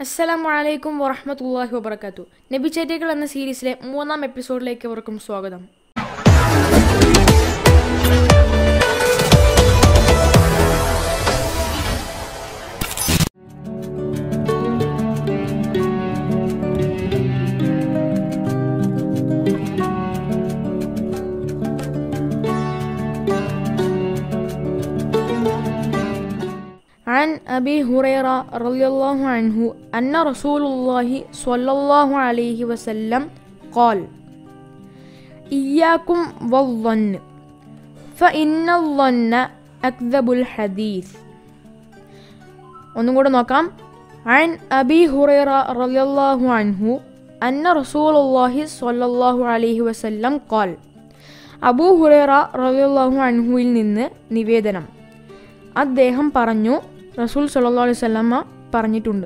അസ്സലാമു അലൈക്കും വറഹമത്തല്ലാഹി വബർക്കാത്തു നബിചര്യകൾ എന്ന സീരീസിലെ മൂന്നാം എപ്പിസോഡിലേക്ക് അവർക്കും സ്വാഗതം عن أبي هريرة رضي الله عنه أن رسول الله صلى الله عليه وسلم قال إياكم والظن فإن الظن أكذب الحديث ഒന്നും കൂടെ നോക്കാം عن أبي هريرة رضي الله عنه أن رسول الله صلى الله عليه وسلم قال അബൂ ഹുറേറ റളിയല്ലാഹു അൻഹുവിൽ നിന്ന് നിവേദനം അദ്ദേഹം പറഞ്ഞു റസൂൽ സല്ലല്ലാഹു അലൈഹി വസല്ലമ പറഞ്ഞിട്ടുണ്ട്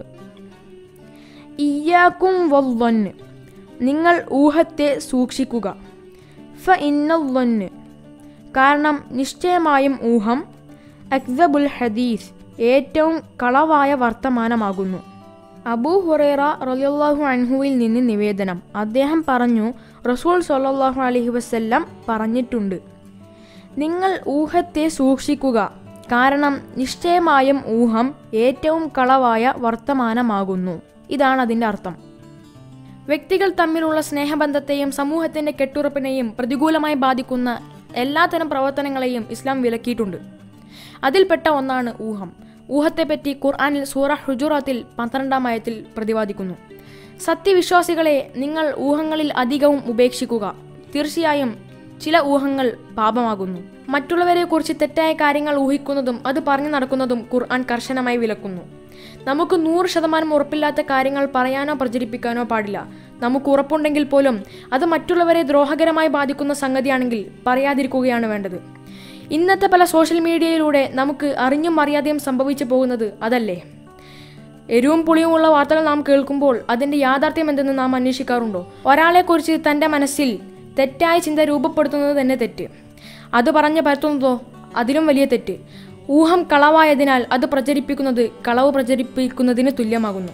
ഇയ്യാക്കും വല്ലൊന്ന് നിങ്ങൾ ഊഹത്തെ സൂക്ഷിക്കുക ഫ ഇന്നല്ലൊന്ന് കാരണം നിശ്ചയമായും ഊഹം അക്സബുൽ ഹദീസ് ഏറ്റവും കളവായ വർത്തമാനമാകുന്നു അബൂ ഹുറേറ റളിയല്ലാഹു അൻഹുവിൽ നിന്ന് നിവേദനം അദ്ദേഹം പറഞ്ഞു റസൂൽ സല്ലല്ലാഹു അലൈഹി വസല്ലം പറഞ്ഞിട്ടുണ്ട് നിങ്ങൾ ഊഹത്തെ സൂക്ഷിക്കുക കാരണം നിശ്ചയമായും ഊഹം ഏറ്റവും കളവായ വർത്തമാനമാകുന്നു ഇതാണ് അതിൻ്റെ അർത്ഥം വ്യക്തികൾ തമ്മിലുള്ള സ്നേഹബന്ധത്തെയും സമൂഹത്തിന്റെ കെട്ടുറപ്പിനെയും പ്രതികൂലമായി ബാധിക്കുന്ന എല്ലാത്തരം പ്രവർത്തനങ്ങളെയും ഇസ്ലാം വിലക്കിയിട്ടുണ്ട് അതിൽപ്പെട്ട ഒന്നാണ് ഊഹം ഊഹത്തെപ്പറ്റി ഖുർആനിൽ സൂറ ഹുജുറാത്തിൽ പന്ത്രണ്ടാം ആയത്തിൽ പ്രതിപാദിക്കുന്നു സത്യവിശ്വാസികളെ നിങ്ങൾ ഊഹങ്ങളിൽ അധികവും ഉപേക്ഷിക്കുക തീർച്ചയായും ചില ഊഹങ്ങൾ പാപമാകുന്നു മറ്റുള്ളവരെ കുറിച്ച് തെറ്റായ കാര്യങ്ങൾ ഊഹിക്കുന്നതും അത് പറഞ്ഞു നടക്കുന്നതും ഖുർആൻ കർശനമായി വിലക്കുന്നു നമുക്ക് നൂറ് ശതമാനം ഉറപ്പില്ലാത്ത കാര്യങ്ങൾ പറയാനോ പ്രചരിപ്പിക്കാനോ പാടില്ല നമുക്ക് ഉറപ്പുണ്ടെങ്കിൽ പോലും അത് മറ്റുള്ളവരെ ദ്രോഹകരമായി ബാധിക്കുന്ന സംഗതിയാണെങ്കിൽ പറയാതിരിക്കുകയാണ് വേണ്ടത് ഇന്നത്തെ പല സോഷ്യൽ മീഡിയയിലൂടെ നമുക്ക് അറിഞ്ഞും അറിയാതെയും സംഭവിച്ചു പോകുന്നത് അതല്ലേ എരിവും പുളിയുമുള്ള വാർത്തകൾ നാം കേൾക്കുമ്പോൾ അതിന്റെ യാഥാർത്ഥ്യം എന്തെന്ന് നാം അന്വേഷിക്കാറുണ്ടോ ഒരാളെക്കുറിച്ച് തന്റെ മനസ്സിൽ തെറ്റായ ചിന്ത രൂപപ്പെടുത്തുന്നത് തന്നെ തെറ്റ് അത് പറഞ്ഞ് പരത്തുന്നതോ അതിലും വലിയ തെറ്റ് ഊഹം കളവായതിനാൽ അത് പ്രചരിപ്പിക്കുന്നത് കളവ് പ്രചരിപ്പിക്കുന്നതിന് തുല്യമാകുന്നു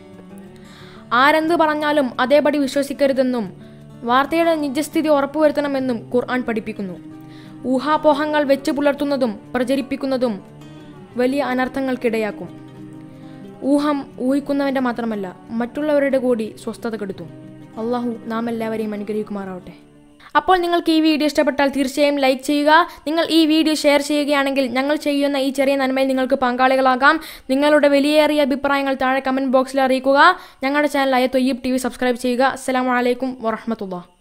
ആരെന്ത് പറഞ്ഞാലും അതേപടി വിശ്വസിക്കരുതെന്നും വാർത്തയുടെ നിജസ്ഥിതി ഉറപ്പുവരുത്തണമെന്നും ഖുർആൻ പഠിപ്പിക്കുന്നു ഊഹാപോഹങ്ങൾ വെച്ച് പുലർത്തുന്നതും പ്രചരിപ്പിക്കുന്നതും വലിയ അനർത്ഥങ്ങൾക്കിടയാക്കും ഊഹം ഊഹിക്കുന്നവന്റെ മാത്രമല്ല മറ്റുള്ളവരുടെ കൂടി സ്വസ്ഥത കെടുത്തും അള്ളാഹു നാം എല്ലാവരെയും അനുഗ്രഹിക്കുമാറാവട്ടെ അപ്പോൾ നിങ്ങൾക്ക് ഈ വീഡിയോ ഇഷ്ടപ്പെട്ടാൽ തീർച്ചയായും ലൈക്ക് ചെയ്യുക നിങ്ങൾ ഈ വീഡിയോ ഷെയർ ചെയ്യുകയാണെങ്കിൽ ഞങ്ങൾ ചെയ്യുന്ന ഈ ചെറിയ നന്മയിൽ നിങ്ങൾക്ക് പങ്കാളികളാകാം നിങ്ങളുടെ വിലയേറിയ അഭിപ്രായങ്ങൾ താഴെ കമൻറ്റ് ബോക്സിൽ അറിയിക്കുക ഞങ്ങളുടെ ചാനലായ തൊയ്യബ് ടി വി സബ്സ്ക്രൈബ് ചെയ്യുക അസ്സലാമലൈക്കും വറഹമത്തുള്ള